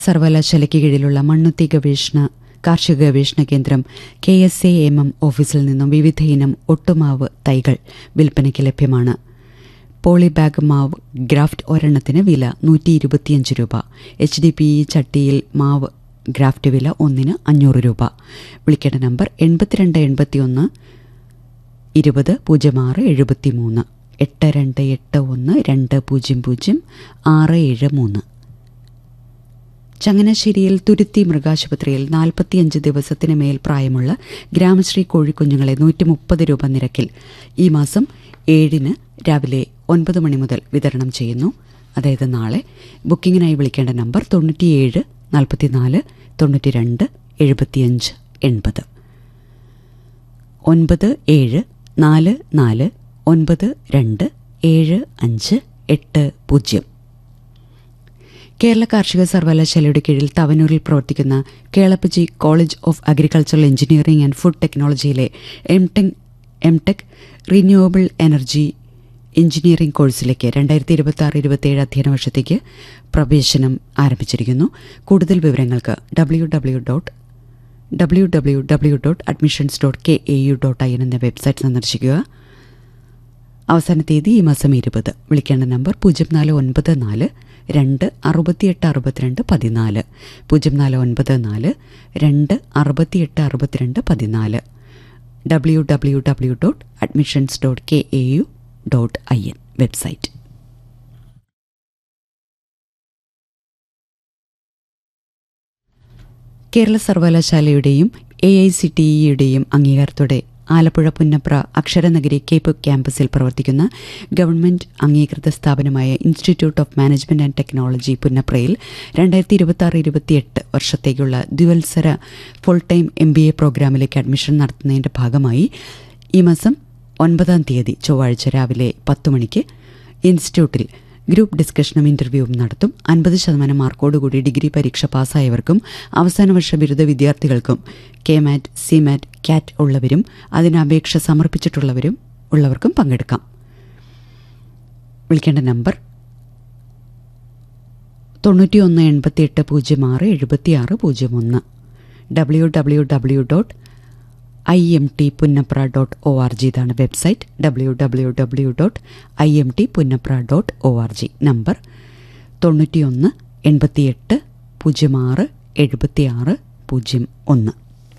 സർവകലാശാലയ്ക്ക് കീഴിലുള്ള മണ്ണുത്തി ഗവേഷണ കാർഷിക ഗവേഷണ കേന്ദ്രം K S A M M ഓഫീസിൽ നിന്നും വിവിധ ഇനം ഒട്ടുമാവ് തൈകൾ വിൽപ്പനയ്ക്ക് ലഭ്യമാണ് പോളിബാഗ് മാവ് ഗ്രാഫ്റ്റ് ഒരെണ്ണത്തിന് വില നൂറ്റി ഇരുപത്തിയഞ്ച് രൂപ എച്ച് ഡി പി ഇ ചട്ടിയിൽ മാവ് ഗ്രാഫ്റ്റ് വില ഒന്നിന് അഞ്ഞൂറ് രൂപ വിളിക്കേണ്ട നമ്പർ എൺപത്തിരണ്ട് എൺപത്തിയൊന്ന് ഇരുപത് പൂജ്യം ആറ് എഴുപത്തി മൂന്ന് എട്ട് രണ്ട് എട്ട് ഒന്ന് രണ്ട് പൂജ്യം പൂജ്യം ആറ് ഏഴ് മൂന്ന് ചങ്ങനാശ്ശേരിയിൽ തുരുത്തി മൃഗാശുപത്രിയിൽ നാൽപ്പത്തിയഞ്ച് ദിവസത്തിന് മേൽ പ്രായമുള്ള ഗ്രാമശ്രീ കോഴിക്കുഞ്ഞുങ്ങളെ നൂറ്റി മുപ്പത് രൂപ നിരക്കിൽ ഈ മാസം ഏഴിന് രാവിലെ ഒൻപത് മണി മുതൽ വിതരണം ചെയ്യുന്നു അതായത് നാളെ ബുക്കിങ്ങിനായി വിളിക്കേണ്ട നമ്പർ തൊണ്ണൂറ്റിയേഴ് നാൽപ്പത്തിനാല് തൊണ്ണൂറ്റി രണ്ട് എഴുപത്തിയഞ്ച് എൺപത് ഒൻപത് ഏഴ് നാല് നാല് ഒൻപത് രണ്ട് ഏഴ് അഞ്ച് എട്ട് പൂജ്യം കേരള കാർഷിക സർവകലാശാലയുടെ കീഴിൽ തവനൂരിൽ പ്രവർത്തിക്കുന്ന Kelappaji college of agricultural engineering and food ടെക്നോളജിയിലെ M tech M tech renewable energy engineering കോഴ്സിലേക്ക് രണ്ടായിരത്തി ഇരുപത്തി ആറ് ഇരുപത്തിയേഴ് അധ്യയന വർഷത്തേക്ക് പ്രവേശനം ആരംഭിച്ചിരിക്കുന്നു കൂടുതൽ വിവരങ്ങൾക്ക് W W dot W W W dot admissions dot K A U dot I N എന്ന വെബ്സൈറ്റ് സന്ദർശിക്കുക അവസാന തീയതി ഈ മാസം ഇരുപത് വിളിക്കേണ്ട നമ്പർ പൂജ്യം നാല് ഒൻപത് നാല് രണ്ട് അറുപത്തിയെട്ട് അറുപത്തിരണ്ട് പതിനാല് പൂജ്യം നാല് ഒൻപത് നാല് രണ്ട് അറുപത്തിയെട്ട് അറുപത്തിരണ്ട് പതിനാല് W W W dot admissions dot K A U dot I N website Kerala സർവകലാശാലയുടെയും എ ഐ സി ടി ഇയുടെയും അംഗീകാരത്തോടെ ആലപ്പുഴ പുന്നപ്ര അക്ഷരനഗരി കേപ്പ് ക്യാമ്പസിൽ പ്രവർത്തിക്കുന്ന ഗവൺമെന്റ് അംഗീകൃത സ്ഥാപനമായ institute of management and technology പുന്നപ്രയിൽ രണ്ടായിരത്തി ഇരുപത്തി ആറ് ഇരുപത്തിയെട്ട് വർഷത്തേക്കുള്ള ദ്വിവത്സര full time M B A പ്രോഗ്രാമിലേക്ക് അഡ്മിഷൻ നടത്തുന്നതിന്റെ ഭാഗമായി ഈ മാസം ഒൻപതാം തീയതി ചൊവ്വാഴ്ച രാവിലെ പത്ത് മണിക്ക് ഇൻസ്റ്റിറ്റ്യൂട്ടിൽ ഗ്രൂപ്പ് ഡിസ്കഷനും ഇന്റർവ്യൂവും നടത്തും അൻപത് ശതമാനം മാർക്കോടുകൂടി ഡിഗ്രി പരീക്ഷ പാസ്സായവർക്കും അവസാന വർഷ ബിരുദ വിദ്യാർത്ഥികൾക്കും K MAT C MAT CAT ഉള്ളവരും അതിന് അപേക്ഷ സമർപ്പിച്ചിട്ടുള്ളവരും ഉള്ളവർക്കും പങ്കെടുക്കാം വിളിക്കേണ്ട നമ്പർ തൊണ്ണൂറ്റിയൊന്ന് എൺപത്തിയെട്ട് പൂജ്യം ആറ് എഴുപത്തിയാറ് പൂജ്യം ഒന്ന് W W W dot I M T Punnapra dot O R G ഇതാണ് website W W W dot I M T Punnapra dot O R G number തൊണ്ണൂറ്റിയൊന്ന് എൺപത്തിയെട്ട് പൂജ്യം ആറ് എഴുപത്തിയാറ് പൂജ്യം ഒന്ന്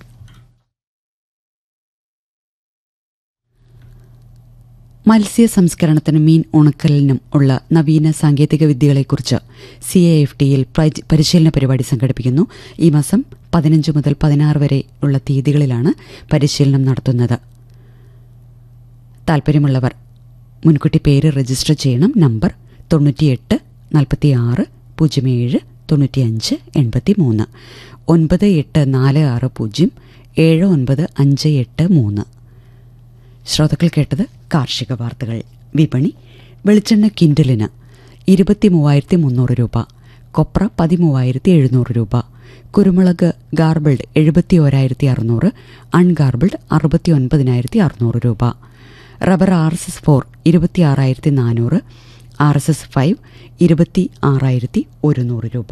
മത്സ്യ സംസ്കരണത്തിനും മീൻ ഉണക്കലിനും ഉള്ള നവീന സാങ്കേതിക വിദ്യകളെക്കുറിച്ച് സി എ എഫ് ടിയിൽ പരിശീലന പരിപാടി സംഘടിപ്പിക്കുന്നു ഈ മാസം പതിനഞ്ച് മുതൽ പതിനാറ് വരെ ഉള്ള തീയതികളിലാണ് പരിശീലനം നടത്തുന്നത് താൽപ്പര്യമുള്ളവർ മുൻകൂട്ടി പേര് രജിസ്റ്റർ ചെയ്യണം നമ്പർ തൊണ്ണൂറ്റിയെട്ട് നാൽപ്പത്തിയാറ് പൂജ്യം ഏഴ് തൊണ്ണൂറ്റിയഞ്ച് എൺപത്തി മൂന്ന് ഒൻപത് എട്ട് നാല് ആറ് പൂജ്യം ഏഴ് ഒൻപത് അഞ്ച് എട്ട് മൂന്ന് ശ്രോതാക്കൾ കേട്ടത് കാർഷിക വാർത്തകൾ വിപണി വെളിച്ചെണ്ണ കിൻഡലിന് ഇരുപത്തി മൂവായിരത്തി മുന്നൂറ് രൂപ കൊപ്ര പതിമൂവായിരത്തി എഴുന്നൂറ് രൂപ കുരുമുളക് ഗാർബിൾഡ് എഴുപത്തി ഓരായിരത്തി അറുന്നൂറ് അൺഗാർബിൾഡ് അറുപത്തി ഒൻപതിനായിരത്തി അറുന്നൂറ് രൂപ rubber R S S four ഇരുപത്തി ആറായിരത്തി നാനൂറ് ആർ എസ് എസ് ഫൈവ് ഇരുപത്തി ആറായിരത്തി ഒരുന്നൂറ് രൂപ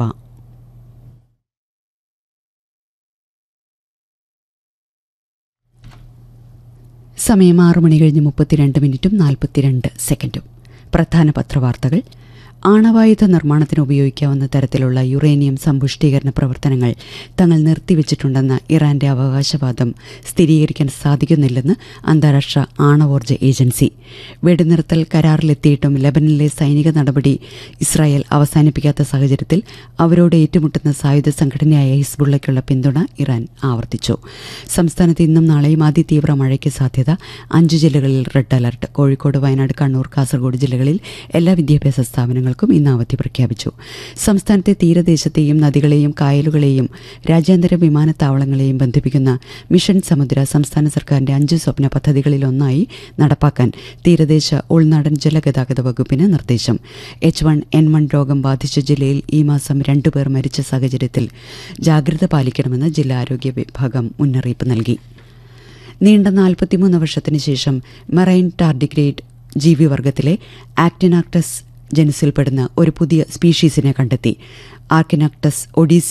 സമയം ആറ് മണി കഴിഞ്ഞ് മുപ്പത്തിരണ്ട് മിനിറ്റും നാൽപ്പത്തിരണ്ട് സെക്കൻഡും പ്രധാന പത്രവാർത്തകൾ ആണവായുധ നിർമ്മാണത്തിന് ഉപയോഗിക്കാവുന്ന തരത്തിലുള്ള യുറേനിയം സമ്പുഷ്ടീകരണ പ്രവർത്തനങ്ങൾ തങ്ങൾ നിർത്തിവച്ചിട്ടുണ്ടെന്ന ഇറാന്റെ അവകാശവാദം സ്ഥിരീകരിക്കാൻ സാധിക്കുന്നില്ലെന്ന് അന്താരാഷ്ട്ര ആണവോർജ ഏജൻസി വെടിനിർത്തൽ കരാറിലെത്തിയിട്ടും ലബനനിലെ സൈനിക നടപടി ഇസ്രായേൽ അവസാനിപ്പിക്കാത്ത സാഹചര്യത്തിൽ അവരോട് ഏറ്റുമുട്ടുന്ന സായുധ സംഘടനയായ ഹിസ്ബുള്ളയ്ക്കുള്ള പിന്തുണ ഇറാൻ ആവർത്തിച്ചു സംസ്ഥാനത്ത് ഇന്നും നാളെയും അതിതീവ്ര മഴയ്ക്ക് സാധ്യത അഞ്ച് ജില്ലകളിൽ റെഡ് അലർട്ട് കോഴിക്കോട് വയനാട് കണ്ണൂർ കാസർഗോഡ് ജില്ലകളിൽ എല്ലാ വിദ്യാഭ്യാസ സ്ഥാപനങ്ങൾക്കും ഇന്ന് അവധി പ്രഖ്യാപിച്ചു സംസ്ഥാനത്തെ തീരദേശത്തെയും നദികളെയും കായലുകളെയും രാജ്യാന്തര വിമാനത്താവളങ്ങളെയും ബന്ധിപ്പിക്കുന്ന മിഷൻ സമുദ്ര സംസ്ഥാന സർക്കാരിന്റെ അഞ്ച് സ്വപ്ന പദ്ധതികളിലൊന്നായി നടപ്പാക്കാൻ തീരദേശ ഉൾനാടൻ ജലഗതാഗത വകുപ്പിന് നിർദ്ദേശം എച്ച് വൺ എൻ വൺ രോഗം ബാധിച്ച ജില്ലയിൽ ഈ മാസം രണ്ടുപേർ മരിച്ച സാഹചര്യത്തിൽ ജാഗ്രത പാലിക്കണമെന്ന് ജില്ലാ ആരോഗ്യ വിഭാഗം മുന്നറിയിപ്പ് നൽകി നീണ്ട നാൽപ്പത്തിമൂന്ന് വർഷത്തിന് ശേഷം മെറൈൻ ടാർഡിഗ്രേഡ് ജീവിവർഗത്തിലെ ആക്ടിനാക്ടസ് ജനുസിൽപ്പെടുന്ന ഒരു പുതിയ സ്പീഷീസിനെ കണ്ടെത്തി ആർക്കിനക്ടസ് ഒഡീസി